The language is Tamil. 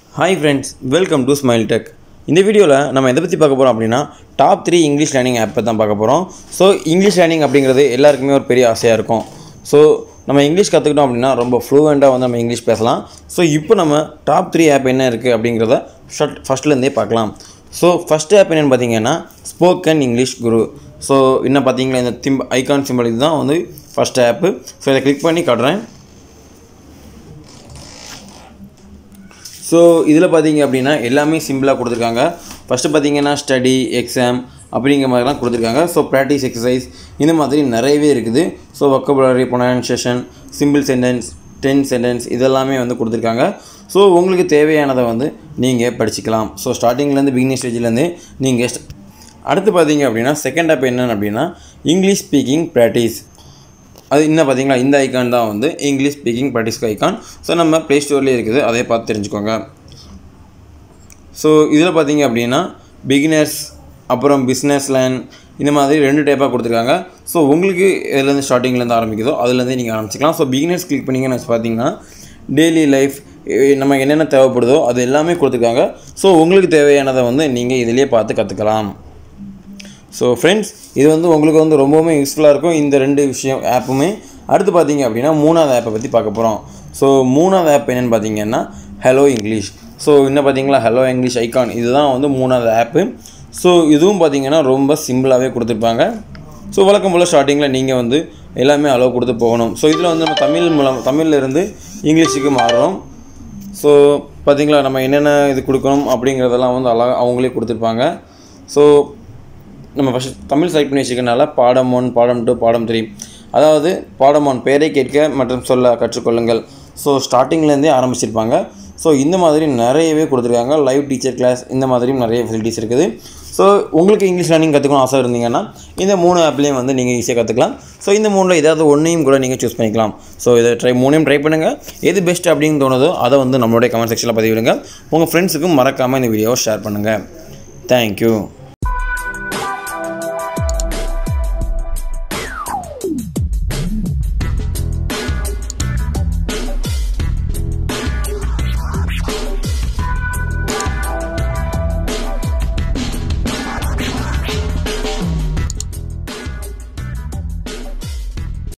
hi friends welcome to Smile Tech இந்த வீடியோவில் நம்ம எதை பற்றி பார்க்க போகிறோம் அப்படின்னா டாப் த்ரீ இங்கிலீஷ் லேர்னிங் ஆப்பை தான் பார்க்க போகிறோம் ஸோ இங்கிலீஷ் லேர்னிங் அப்படிங்கிறது எல்லாருக்குமே ஒரு பெரிய ஆசையாக இருக்கும் ஸோ நம்ம இங்கிலீஷ் கற்றுக்கிட்டோம் அப்படின்னா ரொம்ப ஃப்ளூவெண்ட்டாக வந்து நம்ம இங்கிலீஷ் பேசலாம் ஸோ இப்போ நம்ம டாப் த்ரீ ஆப் என்ன இருக்குது அப்படிங்கிறத ஷட் ஃபஸ்ட்லேருந்தே பார்க்கலாம் ஸோ ஃபஸ்ட் ஆப் என்னென்னு பார்த்தீங்கன்னா ஸ்போக்கன் இங்கிலீஷ் குரு ஸோ என்ன பார்த்தீங்களா இந்த திம் ஐகான் சிம்பிள் இதுதான் வந்து ஃபஸ்ட் ஆப்பு ஸோ இதை கிளிக் பண்ணி காட்டுறேன் ஸோ இதில் பார்த்தீங்க அப்படின்னா எல்லாமே சிம்பிளாக கொடுத்துருக்காங்க ஃபஸ்ட்டு பார்த்தீங்கன்னா ஸ்டடி எக்ஸாம் அப்படிங்கிற மாதிரிலாம் கொடுத்துருக்காங்க ஸோ ப்ராக்டிஸ் எக்ஸசைஸ் இந்த மாதிரி நிறையவே இருக்குது so vocabulary pronunciation simple sentence ten sentence இதெல்லாமே வந்து கொடுத்துருக்காங்க ஸோ உங்களுக்கு தேவையானதை வந்து நீங்கள் படிச்சுக்கலாம் ஸோ ஸ்டார்டிங்லேருந்து பிகினிங் ஸ்டேஜ்லேருந்து நீங்கள் அடுத்து பார்த்தீங்க அப்படின்னா செகண்ட் ஆப் என்னென்னு அப்படின்னா இங்கிலீஷ் ஸ்பீக்கிங் ப்ராக்டிஸ் அது இன்னும் பார்த்தீங்களா இந்த ஐக்கான் தான் வந்து இங்கிலீஷ் ஸ்பீக்கிங் ப்ராக்டிஸ்க்கு ஐக்கான் ஸோ நம்ம ப்ளே ஸ்டோர்லேயே இருக்குது அதை பார்த்து தெரிஞ்சுக்கோங்க ஸோ இதில் பார்த்தீங்க அப்படின்னா பிகினர்ஸ் அப்புறம் பிஸ்னஸ் லைன் இந்த மாதிரி ரெண்டு டைப்பாக கொடுத்துருக்காங்க ஸோ உங்களுக்கு எதுலேருந்து ஸ்டார்டிங்லேருந்து ஆரம்பிக்குதோ அதுலேருந்தே நீங்கள் ஆரம்பிச்சிக்கலாம் ஸோ பிகினர்ஸ் கிளிக் பண்ணிங்கன்னு வச்சு பார்த்தீங்கன்னா டெய்லி லைஃப் நம்ம என்னென்ன தேவைப்படுதோ அது எல்லாமே கொடுத்துருக்காங்க ஸோ உங்களுக்கு தேவையானதை வந்து நீங்கள் இதிலேயே பார்த்து கற்றுக்கலாம் ஸோ ஃப்ரெண்ட்ஸ் இது வந்து உங்களுக்கு வந்து ரொம்பவுமே யூஸ்ஃபுல்லாக இருக்கும் இந்த ரெண்டு விஷயம் ஆப்புமே அடுத்து பார்த்தீங்க அப்படின்னா மூணாவது ஆப்பை பற்றி பார்க்க போகிறோம் ஸோ மூணாவது ஆப் என்னென்னு பார்த்தீங்கன்னா ஹலோ இங்கிலீஷ் ஸோ இன்னும் பார்த்தீங்களா ஹலோ இங்கிலீஷ் ஐகான் இதுதான் வந்து மூணாவது ஆப்பு ஸோ இதுவும் பார்த்தீங்கன்னா ரொம்ப சிம்பிளாகவே கொடுத்துருப்பாங்க ஸோ வழக்கம் போல் ஸ்டார்டிங்கில் நீங்கள் வந்து எல்லாமே அளவு கொடுத்து போகணும் ஸோ இதில் வந்து நம்ம தமிழ் மூலம் தமிழ்ல இருந்து இங்கிலீஷுக்கு மாறுறோம் ஸோ பார்த்தீங்களா நம்ம என்னென்ன இது கொடுக்கணும் அப்படிங்கிறதெல்லாம் வந்து அழகா அவங்களே கொடுத்துருப்பாங்க ஸோ நம்ம ஃபஸ்ட் தமிழ் செலக்ட் பண்ணி வச்சுக்கனால பாடம் ஒன் பாடம் டூ பாடம் த்ரீ அதாவது பாடம் ஒன் பெயரை கேட்க மற்றும் சொல்ல கற்றுக்கொள்ளுங்கள் ஸோ ஸ்டார்டிங்லேருந்தே ஆரம்பிச்சிருப்பாங்க ஸோ இந்த மாதிரி நிறையவே கொடுத்துருக்காங்க லைவ் டீச்சர் கிளாஸ் இந்த மாதிரியும் நிறைய ஃபெசிலிட்டிஸ் இருக்குது ஸோ உங்களுக்கு இங்கிலீஷ் லேர்னிங் கற்றுக்கணும் ஆசை இருந்தீங்கன்னா இந்த மூணு ஆப்லேயும் வந்து நீங்கள் ஈஸியாக கற்றுக்கலாம் ஸோ இந்த மூணில் ஏதாவது ஒன்றையும் கூட நீங்கள் சூஸ் பண்ணிக்கலாம் ஸோ இதை ட்ரை மூணையும் ட்ரை பண்ணுங்கள் எது பெஸ்ட் அப்படின்னு தோணுதோ அதை வந்து நம்மளுடைய கமெண்ட் செக்ஷனில் பதிவிடுங்க உங்கள் ஃப்ரெண்ட்ஸுக்கும் மறக்காமல் இந்த வீடியோவை ஷேர் பண்ணுங்கள் தேங்க்யூ